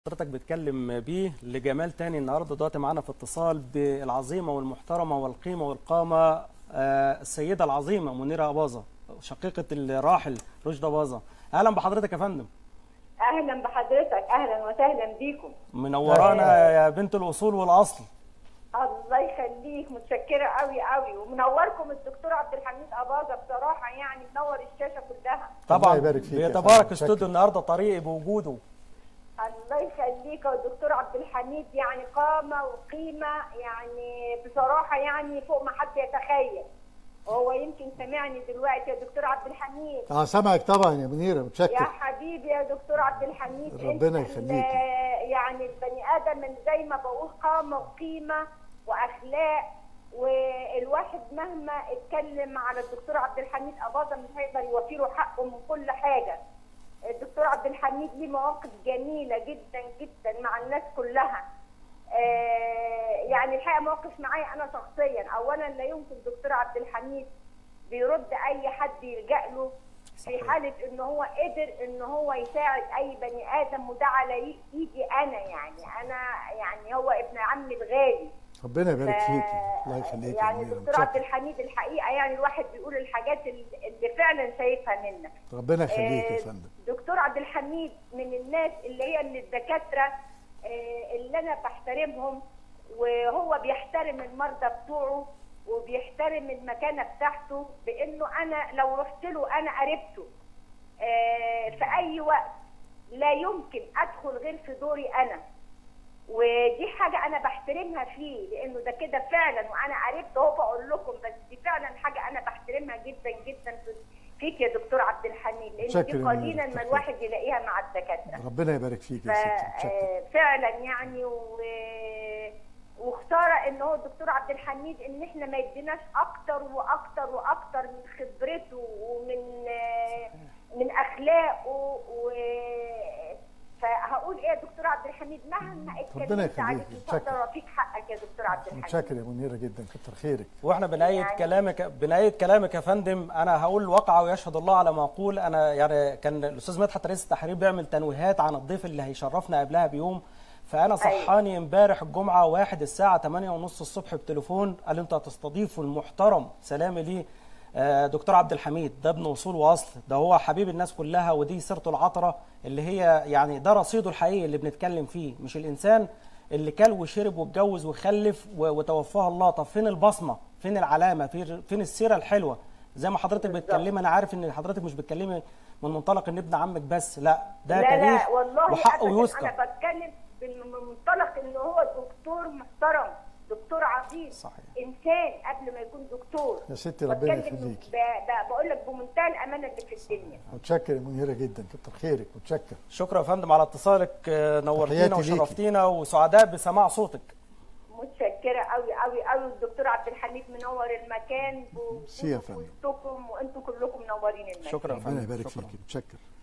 حضرتك بتكلم بيه لجمال تاني النهارده دلوقتي معانا في اتصال بالعظيمه والمحترمه والقيمه والقامه آه، السيده العظيمه منيره اباظه شقيقه الراحل رشدي اباظه اهلا بحضرتك يا فندم اهلا بحضرتك اهلا وسهلا بيكم منورانا يا بنت الاصول والاصل الله يخليك متشكره قوي قوي ومنوركم الدكتور عبد الحميد اباظه بصراحه يعني منور الشاشه كلها طبعا الله يبارك فيك يا بيتبارك فندم. استوديو شكرا. النهارده طريقي بوجوده الله يخليك يا دكتور عبد الحميد يعني قامه وقيمه يعني بصراحه يعني فوق ما حد يتخيل وهو يمكن سمعني دلوقتي يا دكتور عبد الحميد اه سامعك طبعا يا منيره يا متشكر حبيبي يا دكتور عبد الحميد ربنا أنت يخليك. ال- يعني البني ادم اللي زي ما بقول قامه وقيمه واخلاق والواحد مهما اتكلم على الدكتور عبد الحميد اباظه مش هيقدر يوفي له حقه من كل حاجه الدكتور عبد الحميد ليه مواقف جميله جدا جدا مع الناس كلها آه، يعني الحقيقه موقف معايا انا شخصيا اولا لا يمكن دكتور عبد الحميد بيرد اي حد يلجا له في حاله ان هو قدر ان هو يساعد اي بني ادم وده على ايدي انا يعني انا يعني هو ابن عمي الغالي ربنا يبارك ف- فيك الله يخليك يا يعني منيره دكتور عبد متشكر الحميد الحقيقه يعني الواحد بيقول الحاجات اللي اللي فعلا شايفها منك ربنا يخليك يا آه، فندم دكتور عبد الحميد من الناس اللي هي من الدكاتره آه، اللي انا بحترمهم وهو بيحترم المرضى بتوعه وبيحترم المكانه بتاعته بانه انا لو رحت له انا قربته آه، في اي وقت لا يمكن ادخل غير في دوري انا ودي حاجة أنا بحترمها فيه لأنه ده كده فعلا وأنا عرفت أهو بقول لكم بس دي فعلا حاجة أنا بحترمها جدا جدا في- فيك يا دكتور عبد الحميد لأن متشكر دي يا منى، قليلا ما متشكر. الواحد يلاقيها مع الدكاترة ربنا يبارك فيك يا ستي متشكر ففعلا يعني و... وخساره ان هو الدكتور عبد الحميد ان احنا ما يديناش اكتر واكتر واكتر من خبرته ومن آه، من اخلاقه و فهقول ايه يا دكتور عبد الحميد مهما اتكلمت يخليك، عليك مش متشكر. هقدر افيك حقك يا دكتور عبد الحميد متشكر يا منيره جدا كتر خيرك واحنا بنأيد يعني- كلامك بنأيد كلامك يا فندم انا هقول الواقعه ويشهد الله على ما اقول انا يعني كان الاستاذ مدحت رئيس التحرير بيعمل تنويهات عن الضيف اللي هيشرفنا قبلها بيوم فانا صحاني امبارح الجمعه واحد الساعه 8 ونص الصبح بتليفون قال انتوا هتستضيفوا المحترم سلامي ليه آه، دكتور عبد الحميد ده ابن اصول واصل ده هو حبيب الناس كلها ودي سيرته العطره اللي هي يعني ده رصيده الحقيقي اللي بنتكلم فيه مش الانسان اللي كل وشرب واتجوز وخلف و- وتوفاه الله طب فين البصمه فين العلامه فين فين السيره الحلوه زي ما حضرتك بتكلمي انا عارف ان حضرتك مش بتكلمي من منطلق ان ابن عمك بس لا ده لا تاريخ لا والله وحقه أبداً. يذكر انا بتكلم من منطلق ان هو دكتور محترم دكتور عظيم صحيح. انسان قبل ما يكون دكتور يا ستي ربنا بتكلم يخليكي. ب- ب- بقول لك بمنتهى الامانه اللي في الدنيا متشكر يا منيره جدا كتر خيرك متشكر شكرا يا فندم على اتصالك آه، نورتينا تحياتي ليكي. وشرفتينا وسعداء بسماع صوتك متشكره قوي قوي قوي الدكتور عبد الحميد منور المكان ميرسي يا فندم. وسطكم وانتم كلكم منورين المكان شكرا يا ربنا فندم يبارك شكرا. فيك متشكر